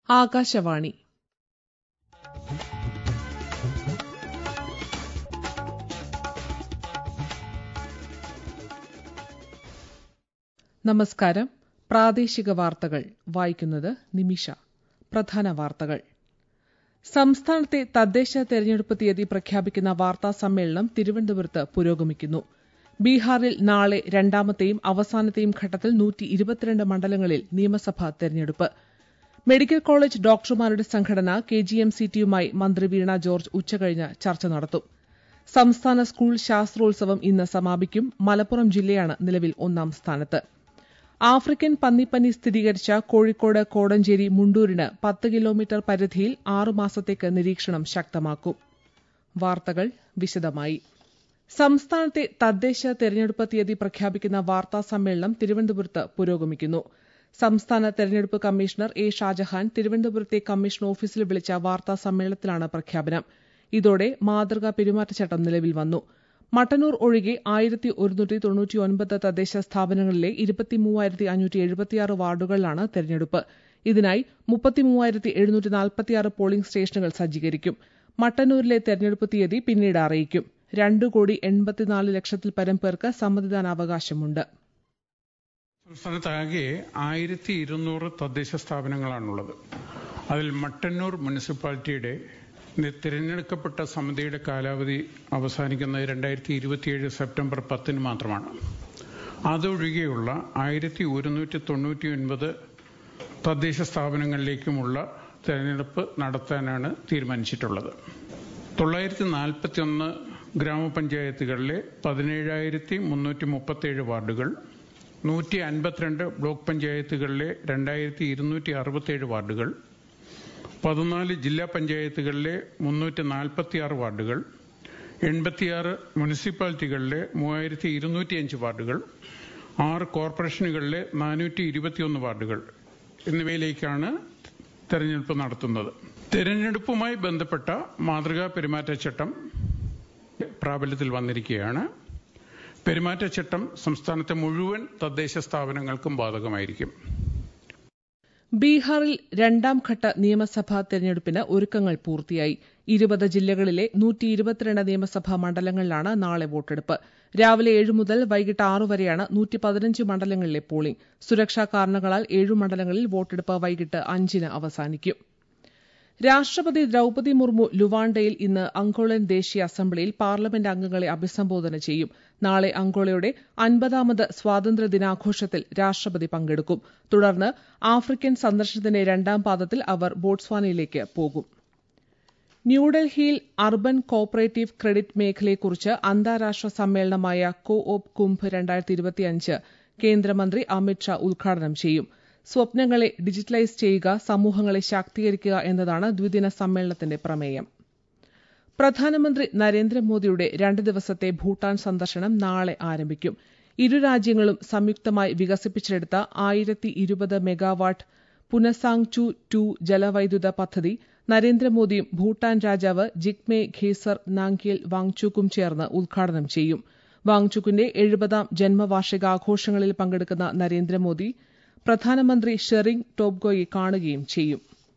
ആകാശവാണി നമസ്കാരം പ്രാദേശിക വാർത്തകൾ വായിക്കുന്നത് നിമിഷ പ്രധാന വാർത്തകൾ സംസ്ഥാനത്തെ തദ്ദേശ തെരഞ്ഞെടുപ്പ് തീയതി പ്രഖ്യാപിക്കുന്ന വാർത്താ സമ്മേളനം തിരുവനന്തപുരത്ത് പുരോഗമിക്കുന്നു ബീഹാറിൽ നാളെ രണ്ടാമത്തെയും അവസാനത്തെയും ഘട്ടത്തിൽ നൂറ്റി ഇരുപത്തിരണ്ട് മണ്ഡലങ്ങളിൽ നിയമസഭാ തെരഞ്ഞെടുപ്പ് മെഡിക്കൽ കോളേജ് ഡോക്ടർമാരുടെ സംഘടന കെ ജി എം സി ടിയുമായി മന്ത്രി വീണ ജോർജ് ഉച്ചകഴിഞ്ഞ് ചർച്ച നടത്തും സംസ്ഥാന സ്കൂൾ ശാസ്ത്രോത്സവം ഇന്ന് സമാപിക്കും മലപ്പുറം ജില്ലയാണ് നിലവിൽ ഒന്നാം സ്ഥാനത്ത് ആഫ്രിക്കൻ പന്നിപ്പനി സ്ഥിരീകരിച്ച കോഴിക്കോട് കോടഞ്ചേരി മുണ്ടൂരിന് പത്ത് കിലോമീറ്റർ പരിധിയിൽ ആറുമാസത്തേക്ക് നിരീക്ഷണം ശക്തമാക്കും വാർത്തകൾ വിശദമായി സംസ്ഥാനത്തെ തദ്ദേശ തെരഞ്ഞെടുപ്പ് തീയതി പ്രഖ്യാപിക്കുന്ന വാർത്താ സമ്മേളനം തിരുവനന്തപുരത്ത് പുരോഗമിക്കുന്നു സംസ്ഥാന തെരഞ്ഞെടുപ്പ് കമ്മീഷണർ എ ഷാജഹാൻ തിരുവനന്തപുരത്തെ കമ്മീഷൻ ഓഫീസിൽ വിളിച്ച വാർത്താ സമ്മേളനത്തിലാണ് പ്രഖ്യാപനം ഇതോടെ മാതൃകാ പെരുമാറ്റച്ചട്ടം നിലവിൽ വന്നു മട്ടന്നൂർ ഒഴികെ ആയിരത്തി ഒരുന്നൂറ്റി തൊണ്ണൂറ്റിയൊൻപത് തദ്ദേശ സ്ഥാപനങ്ങളിലെ ഇരുപത്തിമൂവായിരത്തി അഞ്ഞൂറ്റി എഴുപത്തിയാറ് വാർഡുകളിലാണ് തെരഞ്ഞെടുപ്പ് ഇതിനായി മുപ്പത്തിമൂവായിരത്തി എഴുന്നൂറ്റി നാൽപ്പത്തിയാറ് പോളിംഗ് സ്റ്റേഷനുകൾ സജ്ജീകരിക്കും മട്ടന്നൂരിലെ തെരഞ്ഞെടുപ്പ് തീയതി പിന്നീട് അറിയിക്കും രണ്ട് കോടി എൺപത്തിനാല് ലക്ഷത്തിൽ പരം പേർക്ക് സമ്മതിദാനാവകാശമുണ്ട് സംസ്ഥാനത്താകെ ആയിരത്തി ഇരുന്നൂറ് തദ്ദേശ സ്ഥാപനങ്ങളാണുള്ളത് അതിൽ മട്ടന്നൂർ മുനിസിപ്പാലിറ്റിയുടെ തിരഞ്ഞെടുക്കപ്പെട്ട സമിതിയുടെ കാലാവധി അവസാനിക്കുന്നത് രണ്ടായിരത്തി ഇരുപത്തിയേഴ് സെപ്റ്റംബർ പത്തിന് മാത്രമാണ് അതൊഴികെയുള്ള ആയിരത്തി ഒരുന്നൂറ്റി തൊണ്ണൂറ്റി ഒൻപത് തദ്ദേശ സ്ഥാപനങ്ങളിലേക്കുമുള്ള തെരഞ്ഞെടുപ്പ് നടത്താനാണ് തീരുമാനിച്ചിട്ടുള്ളത് തൊള്ളായിരത്തി നാൽപ്പത്തി ഒന്ന് ഗ്രാമപഞ്ചായത്തുകളിലെ പതിനേഴായിരത്തി മുന്നൂറ്റി മുപ്പത്തേഴ് വാർഡുകൾ നൂറ്റി അൻപത്തിരണ്ട് ബ്ലോക്ക് പഞ്ചായത്തുകളിലെ രണ്ടായിരത്തി ഇരുന്നൂറ്റി അറുപത്തേഴ് വാർഡുകൾ പതിനാല് ജില്ലാ പഞ്ചായത്തുകളിലെ മുന്നൂറ്റി നാൽപ്പത്തിയാറ് വാർഡുകൾ എൺപത്തിയാറ് മുനിസിപ്പാലിറ്റികളിലെ മൂവായിരത്തി ഇരുന്നൂറ്റിയഞ്ച് വാർഡുകൾ ആറ് കോർപ്പറേഷനുകളിലെ നാനൂറ്റി ഇരുപത്തിയൊന്ന് വാർഡുകൾ എന്നിവയിലേക്കാണ് തെരഞ്ഞെടുപ്പ് നടത്തുന്നത് തെരഞ്ഞെടുപ്പുമായി ബന്ധപ്പെട്ട മാതൃകാ പെരുമാറ്റച്ചട്ടം പ്രാബല്യത്തിൽ വന്നിരിക്കുകയാണ് പെരുമാറ്റച്ചട്ടം സംസ്ഥാനത്തെ മുഴുവൻ തദ്ദേശ സ്ഥാപനങ്ങൾക്കും ബാധകമായിരിക്കും ബീഹാറിൽ രണ്ടാം ഘട്ട നിയമസഭാ തെരഞ്ഞെടുപ്പിന് ഒരുക്കങ്ങൾ പൂർത്തിയായി ഇരുപത് ജില്ലകളിലെ നൂറ്റി ഇരുപത്തിരണ്ട് നിയമസഭാ മണ്ഡലങ്ങളിലാണ് നാളെ വോട്ടെടുപ്പ് രാവിലെ ഏഴ് മുതൽ വൈകിട്ട് ആറു വരെയാണ് നൂറ്റി പതിനഞ്ച് മണ്ഡലങ്ങളിലെ പോളിംഗ് സുരക്ഷാ കാരണങ്ങളാൽ ഏഴു മണ്ഡലങ്ങളിൽ വോട്ടെടുപ്പ് വൈകിട്ട് അഞ്ചിന് അവസാനിക്കും രാഷ്ട്രപതി ദ്രൌപതി മുർമു ലുവാണ്ടയിൽ ഇന്ന് അങ്കോളൻ ദേശീയ അസംബ്ലിയിൽ പാർലമെന്റ് അംഗങ്ങളെ അഭിസംബോധന ചെയ്യും നാളെ അങ്കോളയുടെ അൻപതാമത് സ്വാതന്ത്ര്യ ദിനാഘോഷത്തിൽ രാഷ്ട്രപതി പങ്കെടുക്കും തുടർന്ന് ആഫ്രിക്കൻ സന്ദർശനത്തിന്റെ രണ്ടാം പാദത്തിൽ അവർ ബോട്സ്വാനയിലേക്ക് പോകും ന്യൂഡൽഹിയിൽ അർബൻ കോപ്പറേറ്റീവ് ക്രെഡിറ്റ് മേഖലയെക്കുറിച്ച് അന്താരാഷ്ട്ര സമ്മേളനമായ കോ ഓപ്പ് കുംഭ് രണ്ടായിരത്തി ഇരുപത്തിയഞ്ച് കേന്ദ്രമന്ത്രി അമിത് ഷാ ഉദ്ഘാടനം ചെയ്യും സ്വപ്നങ്ങളെ ഡിജിറ്റലൈസ് ചെയ്യുക സമൂഹങ്ങളെ ശാക്തീകരിക്കുക എന്നതാണ് ദ്വിദിന സമ്മേളനത്തിന്റെ പ്രമേയം പ്രധാനമന്ത്രി നരേന്ദ്രമോദിയുടെ രണ്ട് ദിവസത്തെ ഭൂട്ടാൻ സന്ദർശനം നാളെ ആരംഭിക്കും ഇരു രാജ്യങ്ങളും സംയുക്തമായി വികസിപ്പിച്ചെടുത്ത ആയിരത്തി ഇരുപത് മെഗാവാട്ട് പുനസാങ്ചു ടു ജലവൈദ്യുത പദ്ധതി നരേന്ദ്രമോദിയും ഭൂട്ടാൻ രാജാവ് ജിഗ്മെ ഖേസർ നാംഗ്യേൽ വാങ്ചുക്കും ചേർന്ന് ഉദ്ഘാടനം ചെയ്യും വാങ്ചുക്കിന്റെ എഴുപതാം ജന്മവാർഷികാഘോഷങ്ങളിൽ പങ്കെടുക്കുന്ന നരേന്ദ്രമോദി പ്രധാനമന്ത്രി ഷെറിംഗ് ടോബ്ഗോയെ കാണുകയും ചെയ്യും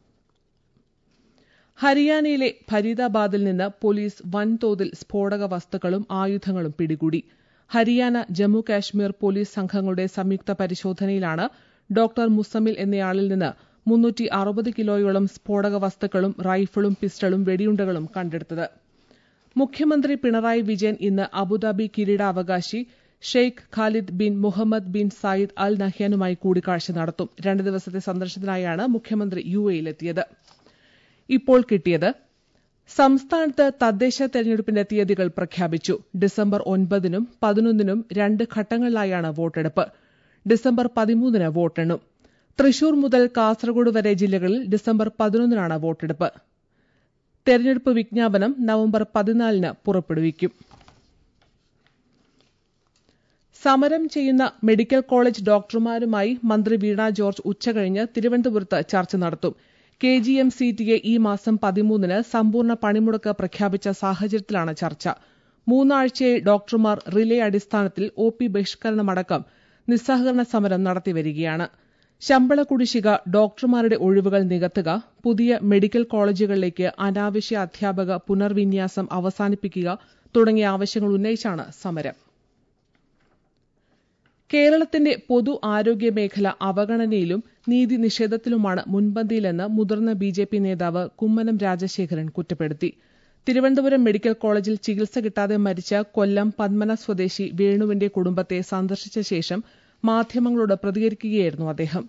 ഹരിയാനയിലെ ഫരീദാബാദിൽ നിന്ന് പോലീസ് വൻതോതിൽ സ്ഫോടക വസ്തുക്കളും ആയുധങ്ങളും പിടികൂടി ഹരിയാന ജമ്മു കാശ്മീർ പോലീസ് സംഘങ്ങളുടെ സംയുക്ത പരിശോധനയിലാണ് ഡോക്ടർ മുസമിൽ എന്നയാളിൽ നിന്ന് മുന്നൂറ്റി അറുപത് കിലോയോളം സ്ഫോടക വസ്തുക്കളും റൈഫിളും പിസ്റ്റളും വെടിയുണ്ടകളും കണ്ടെടുത്തത് മുഖ്യമന്ത്രി പിണറായി വിജയൻ ഇന്ന് അബുദാബി കിരീടാവകാശി Sheikh Khalid bin Mohammed bin Zayed Al നഹ്യാനുമായി കൂടിക്കാഴ്ച നടത്തും രണ്ട് ദിവസത്തെ സന്ദർശനത്തിനായാണ് മുഖ്യമന്ത്രി യു എയിലെത്തിയത് ഇപ്പോൾ കിട്ടിയത് സംസ്ഥാനത്ത് തദ്ദേശ തെരഞ്ഞെടുപ്പിന്റെ തീയതികൾ പ്രഖ്യാപിച്ചു ഡിസംബർ ഒൻപതിനും പതിനൊന്നിനും രണ്ട് ഘട്ടങ്ങളിലായാണ് വോട്ടെടുപ്പ് ഡിസംബർ പതിമൂന്നിന് വോട്ടെണ്ണും തൃശൂർ മുതൽ കാസർഗോഡ് വരെ ജില്ലകളിൽ ഡിസംബർ പതിനൊന്നിനാണ് വോട്ടെടുപ്പ് തെരഞ്ഞെടുപ്പ് വിജ്ഞാപനം നവംബർ പതിനാലിന് പുറപ്പെടുവിക്കും സമരം ചെയ്യുന്ന മെഡിക്കൽ കോളേജ് ഡോക്ടർമാരുമായി മന്ത്രി വീണ ജോർജ് ഉച്ചകഴിഞ്ഞ് തിരുവനന്തപുരത്ത് ചർച്ച നടത്തും K G M C T A ഈ മാസം പതിമൂന്നിന് സമ്പൂർണ്ണ പണിമുടക്ക് പ്രഖ്യാപിച്ച സാഹചര്യത്തിലാണ് ചർച്ച മൂന്നാഴ്ചയായി ഡോക്ടർമാർ റിലേ അടിസ്ഥാനത്തിൽ ഒ പി ബഹിഷ്കരണമടക്കം നിസ്സഹകരണ സമരം നടത്തിവരികയാണ് ശമ്പള കുടിശ്ശിക ഡോക്ടർമാരുടെ ഒഴിവുകൾ നികത്തുക പുതിയ മെഡിക്കൽ കോളേജുകളിലേക്ക് അനാവശ്യ അധ്യാപക പുനർവിന്യാസം അവസാനിപ്പിക്കുക തുടങ്ങിയ ആവശ്യങ്ങൾ ഉന്നയിച്ചാണ് സമരം കേരളത്തിന്റെ പൊതു ആരോഗ്യ മേഖല അവഗണനയിലും നീതി നിഷേധത്തിലുമാണ് മുൻപന്തിയിലെന്ന് മുതിർന്ന ബി ജെ പി നേതാവ് കുമ്മനം രാജശേഖരൻ കുറ്റപ്പെടുത്തി തിരുവനന്തപുരം മെഡിക്കൽ കോളേജിൽ ചികിത്സ കിട്ടാതെ മരിച്ച കൊല്ലം പന്മന സ്വദേശി വേണുവിന്റെ കുടുംബത്തെ സന്ദർശിച്ച ശേഷം മാധ്യമങ്ങളോട് പ്രതികരിക്കുകയായിരുന്നു അദ്ദേഹം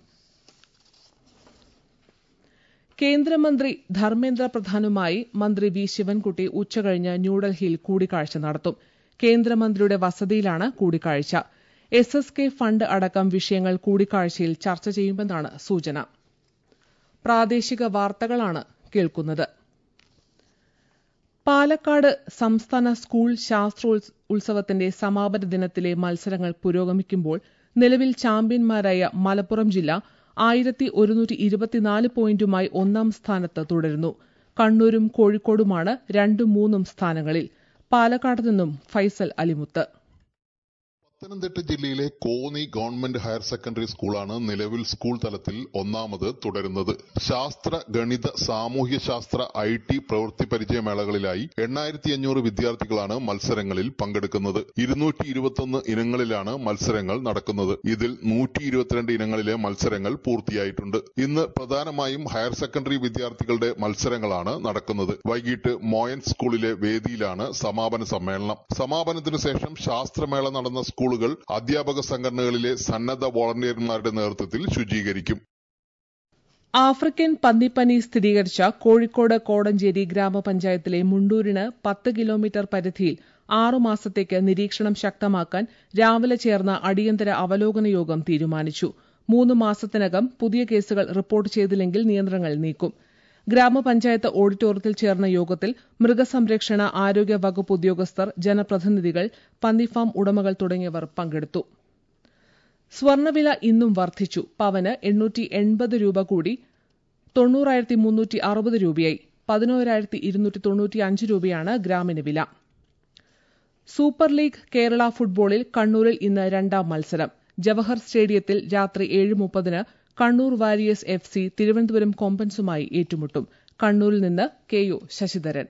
കേന്ദ്രമന്ത്രി ധർമ്മേന്ദ്ര പ്രധാനുമായി മന്ത്രി വി ശിവൻകുട്ടി ഉച്ചകഴിഞ്ഞ് ന്യൂഡൽഹിയിൽ കൂടിക്കാഴ്ച നടത്തും കേന്ദ്രമന്ത്രിയുടെ വസതിയിലാണ് കൂടിക്കാഴ്ച എസ് എസ് കെ ഫണ്ട് അടക്കം വിഷയങ്ങൾ കൂടിക്കാഴ്ചയിൽ ചർച്ച ചെയ്യുമെന്നാണ് സൂചന പ്രാദേശിക വാർത്തകളാണ് കേൾക്കുന്നത് പാലക്കാട് സംസ്ഥാന സ്കൂൾ ശാസ്ത്രോത്സവത്തിന്റെ സമാപന ദിനത്തിലെ മത്സരങ്ങൾ പുരോഗമിക്കുമ്പോൾ നിലവിൽ ചാമ്പ്യന്മാരായ മലപ്പുറം ജില്ല ആയിരത്തി ഒരുന്നൂറ്റി ഇരുപത്തിനാല് പോയിന്റുമായി ഒന്നാം സ്ഥാനത്ത് തുടരുന്നു കണ്ണൂരും കോഴിക്കോടുമാണ് രണ്ടും മൂന്നും സ്ഥാനങ്ങളിൽ പാലക്കാട് നിന്നും ഫൈസൽ അലിമുത്ത് പത്തനംതിട്ട ജില്ലയിലെ കോന്നി ഗവൺമെന്റ് ഹയർ സെക്കൻഡറി സ്കൂളാണ് നിലവിൽ സ്കൂൾ തലത്തിൽ ഒന്നാമത് തുടരുന്നത് ശാസ്ത്ര ഗണിത സാമൂഹ്യ ശാസ്ത്ര ഐ ടി പ്രവൃത്തി പരിചയമേളകളിലായി എണ്ണായിരത്തി അഞ്ഞൂറ് വിദ്യാർത്ഥികളാണ് മത്സരങ്ങളിൽ പങ്കെടുക്കുന്നത് ഇരുന്നൂറ്റി ഇരുപത്തൊന്ന് ഇനങ്ങളിലാണ് മത്സരങ്ങൾ നടക്കുന്നത് ഇതിൽ നൂറ്റി ഇരുപത്തിരണ്ട് ഇനങ്ങളിലെ മത്സരങ്ങൾ പൂർത്തിയായിട്ടുണ്ട് ഇന്ന് പ്രധാനമായും ഹയർ സെക്കൻഡറി വിദ്യാർത്ഥികളുടെ മത്സരങ്ങളാണ് നടക്കുന്നത് വൈകിട്ട് മോയൻ സ്കൂളിലെ വേദിയിലാണ് സമാപന സമ്മേളനം സമാപനത്തിനു ശേഷം ശാസ്ത്രമേള നടന്ന സ്കൂളുകൾ അധ്യാപക സംഘടനകളിലെ സന്നദ്ധ വോളണ്ടിയർമാരുടെ നേതൃത്വത്തിൽ ശുചീകരിക്കും ആഫ്രിക്കൻ പന്നിപ്പനി സ്ഥിരീകരിച്ച കോഴിക്കോട് കോടഞ്ചേരി ഗ്രാമപഞ്ചായത്തിലെ മുണ്ടൂരിന് പത്ത് കിലോമീറ്റർ പരിധിയിൽ ആറുമാസത്തേക്ക് നിരീക്ഷണം ശക്തമാക്കാൻ രാവിലെ ചേർന്ന അടിയന്തര അവലോകന യോഗം തീരുമാനിച്ചു മൂന്ന് മാസത്തിനകം പുതിയ കേസുകൾ റിപ്പോർട്ട് ചെയ്തില്ലെങ്കിൽ നിയന്ത്രണങ്ങൾ നീക്കും ഗ്രാമപഞ്ചായത്ത് ഓഡിറ്റോറിയത്തിൽ ചേർന്ന യോഗത്തിൽ മൃഗസംരക്ഷണ ആരോഗ്യ വകുപ്പ് ഉദ്യോഗസ്ഥർ ജനപ്രതിനിധികൾ പന്നിഫാം ഉടമകൾ തുടങ്ങിയവർ പങ്കെടുത്തു സ്വർണ്ണവില ഇന്നും വർദ്ധിച്ചു പവന് എണ്ണൂറ്റി എൺപത് രൂപ കൂടി തൊണ്ണൂറായിരത്തി മുന്നൂറ്റി അറുപത് രൂപയായി പതിനോരായിരത്തി ഇരുന്നൂറ്റി തൊണ്ണൂറ്റി അഞ്ച് രൂപയാണ് ഗ്രാമിന് വില സൂപ്പർ ലീഗ് കേരള ഫുട്ബോളിൽ കണ്ണൂരിൽ ഇന്ന് രണ്ടാം മത്സരം ജവഹർ സ്റ്റേഡിയത്തിൽ രാത്രി ഏഴ് മുപ്പതിന് Kannur warriors F C Thiruvananthapuram കോമ്പൻസുമായി ഏറ്റുമുട്ടും കണ്ണൂരിൽ നിന്ന് കെ യു ശശിധരൻ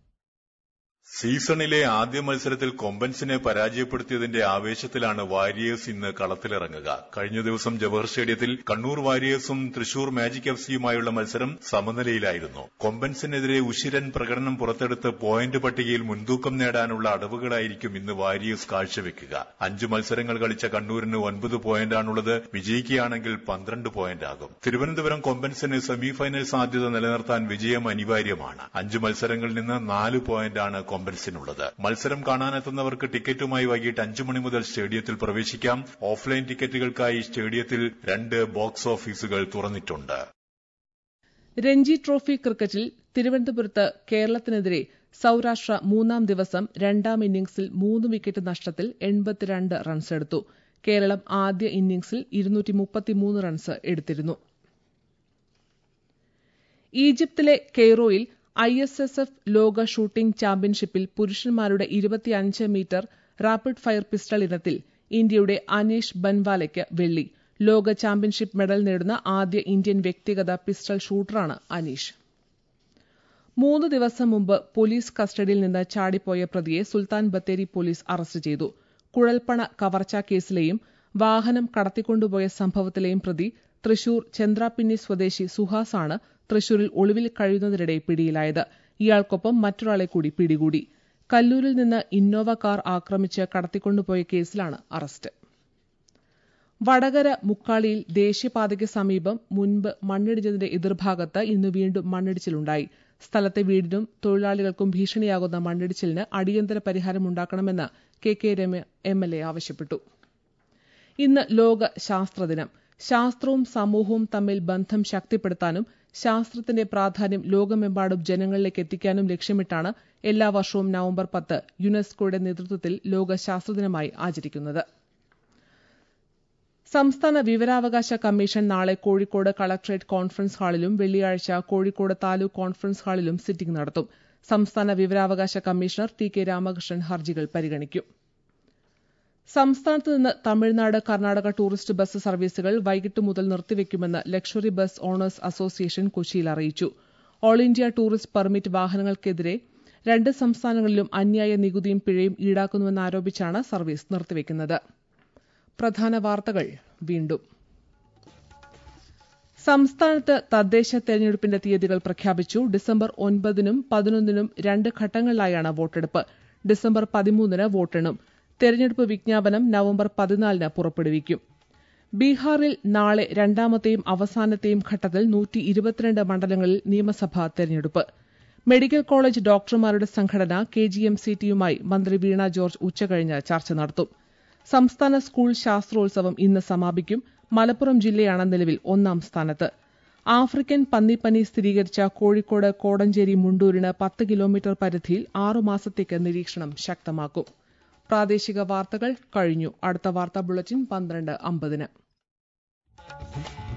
സീസണിലെ ആദ്യ മത്സരത്തിൽ കൊമ്പൻസിനെ പരാജയപ്പെടുത്തിയതിന്റെ ആവേശത്തിലാണ് വാരിയേഴ്സ് ഇന്ന് കളത്തിലിറങ്ങുക കഴിഞ്ഞ ദിവസം ജവഹർ സ്റ്റേഡിയത്തിൽ കണ്ണൂർ വാരിയേഴ്സും തൃശൂർ മാജിക് എഫ് സിയുമായുള്ള മത്സരം സമനിലയിലായിരുന്നു കൊമ്പൻസിനെതിരെ ഉശിരൻ പ്രകടനം പുറത്തെടുത്ത് പോയിന്റ് പട്ടികയിൽ മുൻതൂക്കം നേടാനുള്ള അടവുകളായിരിക്കും ഇന്ന് വാരിയേഴ്സ് കാഴ്ചവെക്കുക അഞ്ച് മത്സരങ്ങൾ കളിച്ച കണ്ണൂരിന് ഒൻപത് പോയിന്റാണുള്ളത് വിജയിക്കുകയാണെങ്കിൽ പന്ത്രണ്ട് പോയിന്റ് ആകും തിരുവനന്തപുരം കൊമ്പൻസിന് സെമിഫൈനൽ സാധ്യത നിലനിർത്താൻ വിജയം അനിവാര്യമാണ് അഞ്ച് മത്സരങ്ങളിൽ നിന്ന് നാല് പോയിന്റാണ് കൊമ്പൻസിനുള്ളത് മത്സരം കാണാനെത്തുന്നവർക്ക് ടിക്കറ്റുമായി വൈകിട്ട് അഞ്ചു മണി മുതൽ സ്റ്റേഡിയത്തിൽ പ്രവേശിക്കാം ഓഫ്ലൈൻ ടിക്കറ്റുകൾക്കായി സ്റ്റേഡിയത്തിൽ രണ്ട് ബോക്സ് ഓഫീസുകൾ തുറന്നിട്ടുണ്ട് രഞ്ജി ട്രോഫി ക്രിക്കറ്റിൽ തിരുവനന്തപുരത്ത് കേരളത്തിനെതിരെ സൌരാഷ്ട്ര മൂന്നാം ദിവസം രണ്ടാം ഇന്നിംഗ്സിൽ മൂന്ന് വിക്കറ്റ് നഷ്ടത്തിൽ എൺപത്തിരണ്ട് റൺസെടുത്തു കേരളം ആദ്യ ഇന്നിംഗ്സിൽ ഇരുന്നൂറ്റി മുപ്പത്തിമൂന്ന് റൺസ് എടുത്തിരുന്നു ഈജിപ്തിലെ കെയ്റോയിൽ ഐ എസ് എസ് എഫ് ലോക ഷൂട്ടിംഗ് ചാമ്പ്യൻഷിപ്പിൽ പുരുഷന്മാരുടെ ഇരുപത്തിയഞ്ച് മീറ്റർ റാപ്പിഡ് ഫയർ പിസ്റ്റൾ ഇനത്തിൽ ഇന്ത്യയുടെ അനീഷ് ബൻവാലയ്ക്ക് വെള്ളി ലോക ചാമ്പ്യൻഷിപ്പ് മെഡൽ നേടുന്ന ആദ്യ ഇന്ത്യൻ വ്യക്തിഗത പിസ്റ്റൾ ഷൂട്ടറാണ് അനീഷ് മൂന്ന് ദിവസം മുമ്പ് പോലീസ് കസ്റ്റഡിയിൽ നിന്ന് ചാടിപ്പോയ പ്രതിയെ സുൽത്താൻ ബത്തേരി പോലീസ് അറസ്റ്റ് ചെയ്തു കുഴൽപ്പണ കവർച്ചാ കേസിലെയും വാഹനം കടത്തിക്കൊണ്ടുപോയ സംഭവത്തിലെയും പ്രതി തൃശൂർ ചന്ദ്രാപിന്നി സ്വദേശി സുഹാസാണ് തൃശൂരിൽ ഒളിവിൽ കഴിയുന്നതിനിടെ പിടിയിലായത് ഇയാൾക്കൊപ്പം മറ്റൊരാളെ കൂടി പിടികൂടി കല്ലൂരിൽ നിന്ന് ഇന്നോവ കാർ ആക്രമിച്ച് കടത്തിക്കൊണ്ടുപോയ കേസിലാണ് അറസ്റ്റ് വടകര മുക്കാളിയിൽ ദേശീയപാതയ്ക്ക് സമീപം മുൻപ് മണ്ണിടിഞ്ഞതിന്റെ എതിർഭാഗത്ത് ഇന്ന് വീണ്ടും മണ്ണിടിച്ചിലുണ്ടായി സ്ഥലത്തെ വീടിനും തൊഴിലാളികൾക്കും ഭീഷണിയാകുന്ന മണ്ണിടിച്ചിലിന് അടിയന്തര പരിഹാരമുണ്ടാക്കണമെന്ന് K K Rema M L A ആവശ്യപ്പെട്ടു ഇന്ന് ലോക ശാസ്ത്രദിനം ശാസ്ത്രവും സമൂഹവും തമ്മിൽ ബന്ധം ശക്തിപ്പെടുത്താനും ശാസ്ത്രത്തിന്റെ പ്രാധാന്യം ലോകമെമ്പാടും ജനങ്ങളിലേക്ക് എത്തിക്കാനും ലക്ഷ്യമിട്ടാണ് എല്ലാ വർഷവും നവംബർ പത്ത് യുനെസ്കോയുടെ നേതൃത്വത്തിൽ ലോക ശാസ്ത്രദിനമായി ആചരിക്കുന്നത് സംസ്ഥാന വിവരാവകാശ കമ്മീഷൻ നാളെ കോഴിക്കോട് കളക്ടറേറ്റ് കോൺഫറൻസ് ഹാളിലും വെള്ളിയാഴ്ച കോഴിക്കോട് താലൂക്ക് കോൺഫറൻസ് ഹാളിലും സിറ്റിംഗ് നടത്തും സംസ്ഥാന വിവരാവകാശ കമ്മീഷണർ ടി കെ രാമകൃഷ്ണൻ ഹർജികൾ പരിഗണിക്കും സംസ്ഥാനത്ത് നിന്ന് തമിഴ്നാട് കർണാടക ടൂറിസ്റ്റ് ബസ് സർവീസുകൾ വൈകിട്ട് മുതൽ നിർത്തിവെക്കുമെന്ന് ലക്ഷറി ബസ് ഓണേഴ്സ് അസോസിയേഷൻ കൊച്ചിയിൽ അറിയിച്ചു ഓൾ ഇന്ത്യ ടൂറിസ്റ്റ് പെർമിറ്റ് വാഹനങ്ങൾക്കെതിരെ രണ്ട് സംസ്ഥാനങ്ങളിലും അന്യായ നികുതിയും പിഴയും ഈടാക്കുന്നുവെന്നാരോപിച്ചാണ് സർവീസ് നിർത്തിവെക്കുന്നത് പ്രധാന വാർത്തകൾ വീണ്ടും സംസ്ഥാനത്ത് തദ്ദേശ തെരഞ്ഞെടുപ്പിന്റെ തീയതികൾ പ്രഖ്യാപിച്ചു ഡിസംബർ ഒൻപതിനും പതിനൊന്നിനും രണ്ട് ഘട്ടങ്ങളിലായാണ് വോട്ടെടുപ്പ് ഡിസംബർ പതിമൂന്നിന് വോട്ടെണ്ണും തെരഞ്ഞെടുപ്പ് വിജ്ഞാപനം നവംബർ പതിനാലിന് പുറപ്പെടുവിക്കും ബീഹാറിൽ നാളെ രണ്ടാമത്തെയും അവസാനത്തെയും ഘട്ടത്തിൽ നൂറ്റി ഇരുപത്തിരണ്ട് മണ്ഡലങ്ങളിൽ നിയമസഭാ തെരഞ്ഞെടുപ്പ് മെഡിക്കൽ കോളേജ് ഡോക്ടർമാരുടെ സംഘടന കെ ജി എം സി ടിയുമായി മന്ത്രി വീണ ജോർജ് ഉച്ചകഴിഞ്ഞ് ചർച്ച നടത്തും സംസ്ഥാന സ്കൂൾ ശാസ്ത്രോത്സവം ഇന്ന് സമാപിക്കും മലപ്പുറം ജില്ലയാണ് നിലവിൽ ഒന്നാം സ്ഥാനത്ത് ആഫ്രിക്കൻ പന്നിപ്പനി സ്ഥിരീകരിച്ച കോഴിക്കോട് കോടഞ്ചേരി മുണ്ടൂരിന് പത്ത് കിലോമീറ്റർ പരിധിയിൽ ആറുമാസത്തേക്ക് നിരീക്ഷണം ശക്തമാക്കും പ്രാദേശിക വാർത്തകൾ കഴിഞ്ഞു അടുത്ത വാർത്താ ബുള്ളറ്റിൻ പന്ത്രണ്ട് അമ്പതിന്